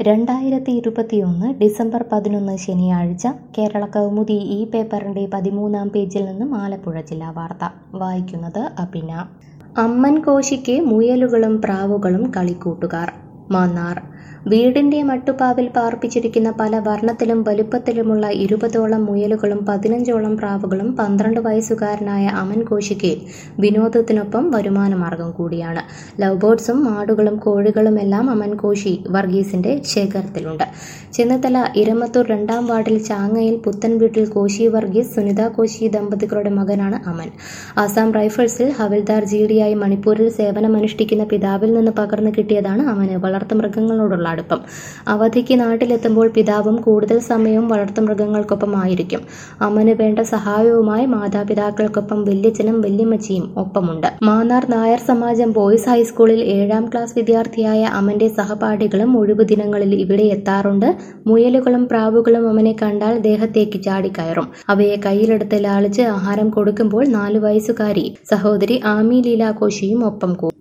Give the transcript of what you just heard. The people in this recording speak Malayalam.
രണ്ടായിരത്തി ഇരുപത്തിയൊന്ന് ഡിസംബർ പതിനൊന്ന് ശനിയാഴ്ച കേരള കൗമുദി ഈ പേപ്പറിൻ്റെ പതിമൂന്നാം പേജിൽ നിന്നും ആലപ്പുഴ ജില്ലാ വാർത്ത വായിക്കുന്നത് അഭിന അമ്മൻ കോശിക്ക് മുയലുകളും പ്രാവുകളും കളിക്കൂട്ടുകാർ മാന്നാർ വീടിന്റെ മട്ടുപ്പാവിൽ പാർപ്പിച്ചിരിക്കുന്ന പല വർണ്ണത്തിലും വലുപ്പത്തിലുമുള്ള ഇരുപതോളം മുയലുകളും പതിനഞ്ചോളം പ്രാവുകളും പന്ത്രണ്ട് വയസ്സുകാരനായ അമൻ കോശിക്ക് വിനോദത്തിനൊപ്പം വരുമാനമാർഗം കൂടിയാണ് ലവ് ബേർഡ്സും മാടുകളും കോഴികളും എല്ലാം അമൻ കോശി വർഗീസിന്റെ ശേഖരത്തിലുണ്ട് ചെന്നിത്തല ഇരമത്തൂർ രണ്ടാം വാർഡിൽ ചാങ്ങയിൽ പുത്തൻ വീട്ടിൽ കോശി വർഗീസ് സുനിത കോശി ദമ്പതികളുടെ മകനാണ് അമൻ ആസാം റൈഫിൾസിൽ ഹവിൽദാർ ജി ഡിയായി മണിപ്പൂരിൽ സേവനമനുഷ്ഠിക്കുന്ന പിതാവിൽ നിന്ന് പകർന്നു കിട്ടിയതാണ് അമന് വളർത്തുമൃഗങ്ങളോടുള്ള അടുപ്പം അവധിക്ക് നാട്ടിലെത്തുമ്പോൾ പിതാവും കൂടുതൽ സമയവും വളർത്തുമൃഗങ്ങൾക്കൊപ്പം ആയിരിക്കും അമന് വേണ്ട സഹായവുമായി മാതാപിതാക്കൾക്കൊപ്പം വല്യച്ഛനും വല്യമ്മച്ചിയും ഒപ്പമുണ്ട് മാന്നാർ നായർ സമാജം ബോയ്സ് ഹൈസ്കൂളിൽ ഏഴാം ക്ലാസ് വിദ്യാർത്ഥിയായ അമന്റെ സഹപാഠികളും ഒഴിവു ദിനങ്ങളിൽ ഇവിടെ എത്താറുണ്ട് മുയലുകളും പ്രാവുകളും അമനെ കണ്ടാൽ ദേഹത്തേക്ക് ചാടിക്കയറും അവയെ കയ്യിലെടുത്ത് ലാളിച്ച് ആഹാരം കൊടുക്കുമ്പോൾ നാലു വയസ്സുകാരി സഹോദരി ആമി ലീല കോശിയും ഒപ്പം കൂടും